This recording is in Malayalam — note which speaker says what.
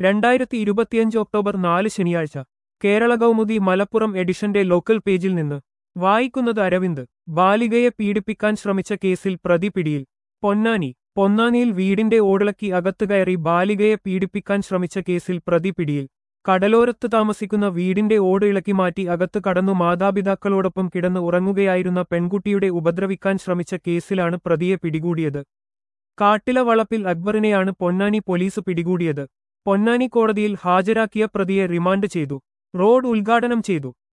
Speaker 1: രണ്ടായിരത്തി ഇരുപത്തിയഞ്ച് ഒക്ടോബർ നാല് ശനിയാഴ്ച കേരള കൗമുദി മലപ്പുറം എഡിഷന്റെ ലോക്കൽ പേജിൽ നിന്ന് വായിക്കുന്നത് അരവിന്ദ് ബാലികയെ പീഡിപ്പിക്കാൻ ശ്രമിച്ച കേസിൽ പ്രതി പിടിയിൽ പൊന്നാനി പൊന്നാനിയിൽ വീടിന്റെ ഓടിളക്കി അകത്ത് കയറി ബാലികയെ പീഡിപ്പിക്കാൻ ശ്രമിച്ച കേസിൽ പ്രതി പിടിയിൽ കടലോരത്ത് താമസിക്കുന്ന വീടിന്റെ ഓട് ഇളക്കി മാറ്റി അകത്ത് കടന്നു മാതാപിതാക്കളോടൊപ്പം കിടന്ന് ഉറങ്ങുകയായിരുന്ന പെൺകുട്ടിയുടെ ഉപദ്രവിക്കാൻ ശ്രമിച്ച കേസിലാണ് പ്രതിയെ പിടികൂടിയത് കാട്ടില വളപ്പിൽ അക്ബറിനെയാണ് പൊന്നാനി പോലീസ് പിടികൂടിയത് പൊന്നാനി കോടതിയിൽ ഹാജരാക്കിയ പ്രതിയെ റിമാൻഡ് ചെയ്തു റോഡ് ഉദ്ഘാടനം ചെയ്തു